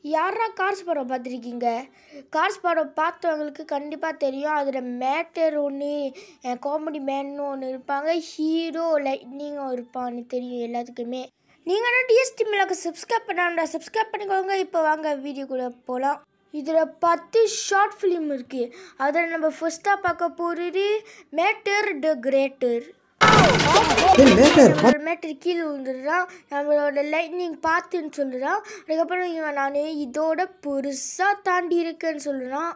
யாரா கார்ஸ் படம் பார்த்துருக்கீங்க கார்ஸ் படம் பார்த்தவங்களுக்கு கண்டிப்பாக தெரியும் அதில் மேட்டர் ஒன்று காமெடி மேன்னு ஒன்று இருப்பாங்க ஹீரோ லைட்னிங்கும் இருப்பான்னு தெரியும் எல்லாத்துக்குமே நீங்கள் டிஎஸ்டி மிளகு சப்ஸ்கிரைப் பண்ணாண்டா சப்ஸ்கிரைப் பண்ணிக்கோங்க இப்போ வாங்க வீடியோக்குள்ளே போகலாம் இதில் பத்து ஷார்ட் ஃபிலிம் இருக்குது அதில் நம்ம ஃபர்ஸ்ட்டாக பார்க்க போகிறது மேட்டர் த கிரேட்டர் மேட்டர் கீழே விழுந்துடுறான் நம்மளோட லைட்னிங் பார்த்துன்னு சொல்லுறான் அதுக்கப்புறம் இவன் நான் இதோட பெருசாக தாண்டி இருக்கேன்னு சொல்லுறான்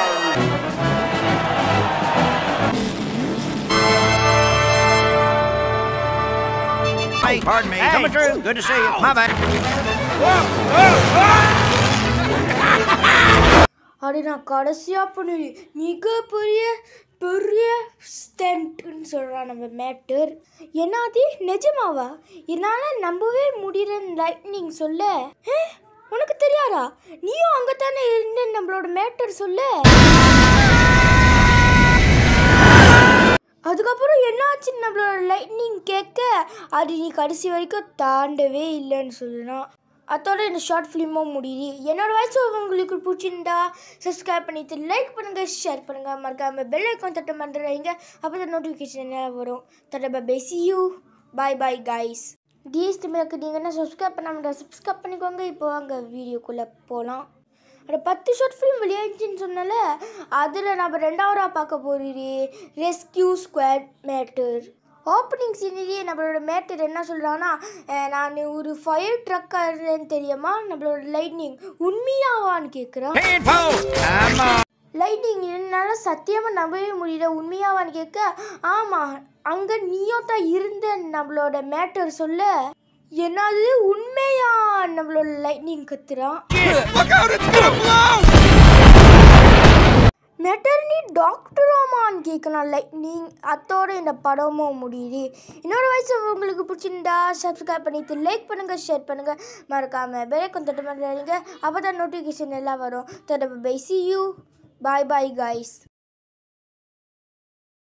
Hey, pardon me. Coming through. Good to see you. My bad. அப்படி நான் கடைசியாக பண்ணி மிகப்பெரிய பெரிய ஸ்டண்ட்னு சொல்கிறான் நம்ம மேட்டர் என்னாது நிஜமாவா என்னால் நம்பவே முடியல லைட்னிங் சொல்ல ஏ, உனக்கு தெரியாதா நீயும் அங்கே தானே இருந்த நம்மளோட மேட்டர் சொல்ல அதுக்கப்புறம் என்னாச்சு நம்மளோட லைட்னிங் கேட்க அது நீ கடைசி வரைக்கும் தாண்டவே இல்லைன்னு சொல்லுறான் அதோட இந்த ஷார்ட் ஃபிலிமும் முடியுது என்னோட வாய்ஸ் உங்களுக்கு பிடிச்சிருந்தா சப்ஸ்கிரைப் பண்ணிட்டு லைக் பண்ணுங்கள் ஷேர் பண்ணுங்கள் மறக்காமல் பெல் ஐக்கான் தட்ட பண்ணுறீங்க அப்போ தான் நோட்டிஃபிகேஷன் வரும் தட்ட bye see you bye bye guys DS தமிழுக்கு நீங்கள் என்ன சப்ஸ்கிரைப் பண்ணாம சப்ஸ்கிரைப் பண்ணிக்கோங்க இப்போ வாங்க வீடியோக்குள்ளே போகலாம் அந்த பத்து ஷார்ட் ஃபிலிம் வெளியாச்சுன்னு சொன்னால அதில் நம்ம ரெண்டாவதாக பார்க்க போகிறது ரெஸ்கியூ ஸ்குவாட் மேட்டர் ஓப்பனிங் சீனரியே நம்மளோட மேட்டர் என்ன சொல்கிறான்னா நான் ஒரு ஃபயர் ட்ரக்காரன்னு தெரியுமா நம்மளோட லைட்னிங் உண்மையாவான்னு கேட்குறான் Info. Come on. லைட்டிங் என்னால் சத்தியமாக நம்பவே முடியல உண்மையாவான்னு கேட்க ஆமாம் அங்கே நீயோ தான் இருந்த நம்மளோட மேட்டர் சொல்ல என்னது உண்மையா நம்மளோட லைட்னிங் கத்துறான் Look out! It's gonna blow! மெட்டர்னி டாக்டராமான்னு கேட்கலாம் லைட்னிங் அத்தோட இந்த படமும் முடியுது இன்னொரு வயசு உங்களுக்கு பிடிச்சிருந்தா சப்ஸ்கிரைப் பண்ணிட்டு லைக் பண்ணுங்கள் ஷேர் பண்ணுங்கள் மறக்காமல் பெல் தட்டு பண்ணுறீங்க அப்போ தான் நோட்டிஃபிகேஷன் எல்லாம் வரும் தட bye see you bye bye guys